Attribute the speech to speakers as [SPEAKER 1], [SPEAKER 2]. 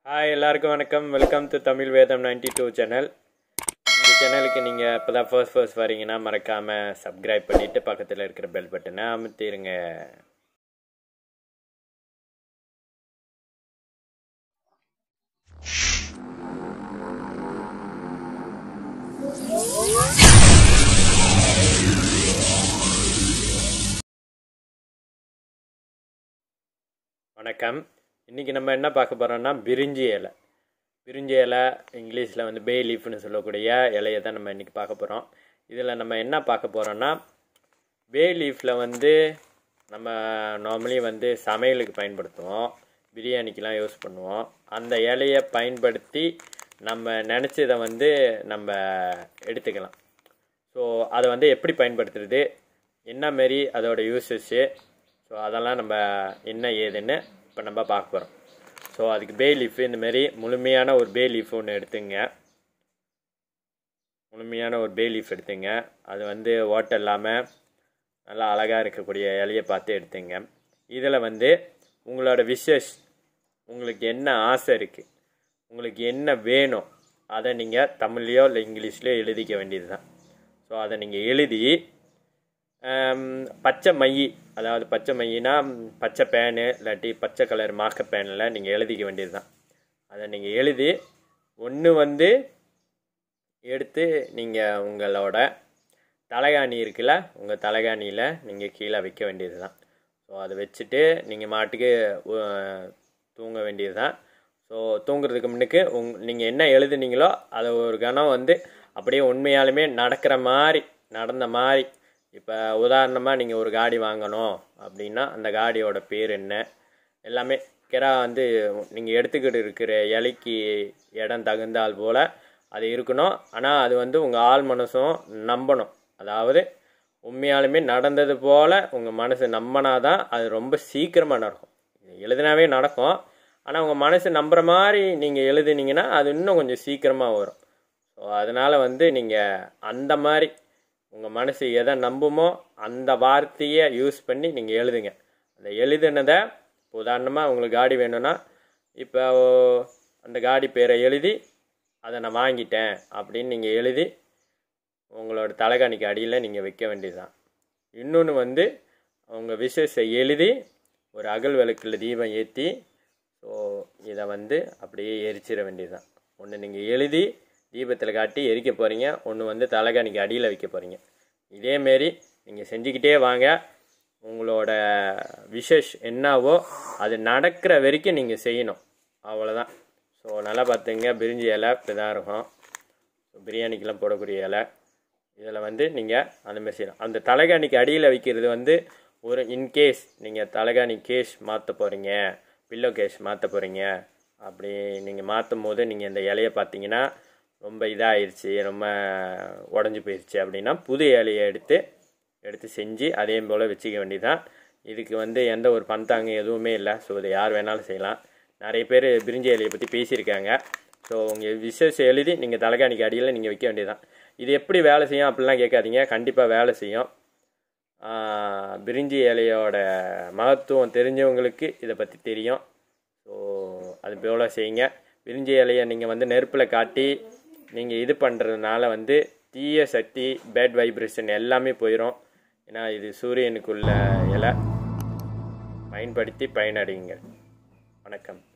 [SPEAKER 1] hi எல்லாருக்கும் வணக்கம் welcome to Tamil வேதம் 92 டூ சேனல் இந்த சேனலுக்கு நீங்கள் இப்போ தான் ஃபர்ஸ்ட் ஃபர்ஸ்ட் வரீங்கன்னா மறக்காமல் சப்ஸ்கிரைப் பண்ணிவிட்டு பக்கத்தில் இருக்கிற பெல் பட்டனை அமுத்திடுங்க வணக்கம் இன்றைக்கி நம்ம என்ன பார்க்க போகிறோம்னா பிரிஞ்சி இலை பிரிஞ்சி இலை இங்கிலீஷில் வந்து பே லீஃப்னு சொல்லக்கூடிய இலையை தான் நம்ம இன்றைக்கி பார்க்க போகிறோம் இதில் நம்ம என்ன பார்க்க போகிறோம்னா பே லீஃபில் வந்து நம்ம நார்மலி வந்து சமையலுக்கு பயன்படுத்துவோம் பிரியாணிக்கெலாம் யூஸ் பண்ணுவோம் அந்த இலையை பயன்படுத்தி நம்ம நினச்சதை வந்து நம்ம எடுத்துக்கலாம் ஸோ அதை வந்து எப்படி பயன்படுத்துறது என்ன மாரி அதோட யூசஸ்ஸு ஸோ அதெல்லாம் நம்ம என்ன ஏதுன்னு இப்போ நம்ம பார்க்க போகிறோம் ஸோ அதுக்கு பே லீஃப் இந்த மாதிரி முழுமையான ஒரு பே லீஃப் ஒன்று எடுத்துங்க முழுமையான ஒரு பே லீஃப் எடுத்துங்க அது வந்து ஓட்டை இல்லாமல் நல்லா அழகாக இருக்கக்கூடிய இலையை பார்த்து எடுத்துங்க இதில் வந்து உங்களோட விஷஸ் உங்களுக்கு என்ன ஆசை இருக்குது உங்களுக்கு என்ன வேணும் அதை நீங்கள் தமிழ்லையோ இல்லை இங்கிலீஷ்லையோ எழுதிக்க வேண்டியது தான் ஸோ அதை நீங்கள் எழுதி ஆம், பச்சை மை அதாவது பச்சை மையினா பச்சை பேனு இல்லாட்டி பச்சை கலர் மார்க்க பேனில் நீங்கள் எழுதிக்க வேண்டியது தான் அதை நீங்கள் எழுதி ஒன்று வந்து எடுத்து நீங்கள் உங்களோட தலைகாணி இருக்குல்ல உங்கள் தலைகாணியில் நீங்கள் கீழே வைக்க வேண்டியது தான் ஸோ அதை வச்சுட்டு நீங்கள் மாட்டுக்கு உ- தூங்க வேண்டியது தான் ஸோ தூங்குறதுக்கு முன்னுக்கு உங் நீங்கள் என்ன எழுதுனீங்களோ அதை ஒரு கணம் வந்து அப்படியே உண்மையாலுமே நடக்கிற மாதிரி நடந்த மாதிரி இப்போ உதாரணமாக நீங்கள் ஒரு காடி வாங்கணும் அப்படின்னா அந்த காடியோட பேர் என்ன எல்லாமே கிரா வந்து நீங்கள் எடுத்துக்கிட்டு இருக்கிற இலைக்கு இடம் தகுந்தால் போல் அது இருக்கணும் ஆனால் அது வந்து உங்கள் ஆள் மனசும் நம்பணும் அதாவது உண்மையாலுமே நடந்தது போல் உங்கள் மனசு நம்பினாதான் அது ரொம்ப சீக்கிரமாக நடக்கும் எழுதினாவே நடக்கும் ஆனால் உங்கள் மனசு நம்புகிற மாதிரி நீங்கள் எழுதுனீங்கன்னா அது இன்னும் கொஞ்சம் சீக்கிரமாக வரும் ஸோ அதனால் வந்து நீங்கள் அந்த மாதிரி உங்கள் மனசு எதை நம்புமோ அந்த வார்த்தையை யூஸ் பண்ணி நீங்கள் எழுதுங்க அந்த எழுதுனதை இப்போ உதாரணமாக உங்களுக்கு காடி வேணும்னா இப்போ அந்த காடி பேரை எழுதி அதை நான் வாங்கிட்டேன் அப்படின்னு நீங்கள் எழுதி உங்களோட தலைகாணிக்கு அடியில் நீங்கள் வைக்க வேண்டியதுதான் இன்னொன்று வந்து உங்கள் விஷஸை எழுதி ஒரு அகல் விளக்கில் தீபம் ஏற்றி ஸோ இதை வந்து அப்படியே எரிச்சிட வேண்டியதுதான் ஒன்று நீங்கள் எழுதி தீபத்தில் காட்டி எரிக்க போகிறீங்க ஒன்று வந்து தலைகாணிக்கு அடியில் வைக்க போகிறீங்க இதேமாரி நீங்கள் செஞ்சுக்கிட்டே வாங்க உங்களோட விஷஸ் என்னவோ அது நடக்கிற வரைக்கும் நீங்கள் செய்யணும் அவ்வளோதான் ஸோ நல்லா பார்த்துங்க பிரிஞ்சி இலை இப்படி தான் இருக்கும் பிரியாணிக்கெலாம் போடக்கூடிய இலை இதில் வந்து நீங்கள் அந்த மாதிரி செய்யலாம் அந்த தலைகாணிக்கு அடியில் வைக்கிறது வந்து ஒரு இன்கேஸ் நீங்கள் தலைகாணி கேஸ் மாற்ற போகிறீங்க பில்லோ கேஸ் மாற்ற போகிறீங்க அப்படி நீங்கள் மாற்றும் போது நீங்கள் இந்த இலையை பார்த்தீங்கன்னா ரொம்ப இதாகிருச்சு ரொம்ப உடஞ்சி போயிடுச்சு அப்படின்னா புது இலையை எடுத்து எடுத்து செஞ்சு அதே போல் வச்சுக்க வேண்டியதுதான் இதுக்கு வந்து எந்த ஒரு பந்தாங்க எதுவுமே இல்லை ஸோ இதை யார் வேணாலும் செய்யலாம் நிறைய பேர் பிரிஞ்சி இலையை பற்றி பேசியிருக்காங்க ஸோ உங்கள் விசேஷ எழுதி நீங்கள் தலைகாணிக்கு அடியில் நீங்கள் வைக்க வேண்டியதுதான் இது எப்படி வேலை செய்யும் அப்படிலாம் கேட்காதீங்க கண்டிப்பாக வேலை செய்யும் ஆஹ், பிரிஞ்சி இலையோட மகத்துவம் தெரிஞ்சவங்களுக்கு இதை பற்றி தெரியும் ஸோ அது போல் செய்யுங்க பிரிஞ்சி இலையை நீங்கள் வந்து நெருப்பில் காட்டி நீங்கள் இது பண்ணுறதுனால வந்து தீய சக்தி பேட் வைப்ரேஷன் எல்லாமே போயிடும் ஏன்னா இது சூரியனுக்குள்ள இலை பயன்படுத்தி பயனடையுங்கள் வணக்கம்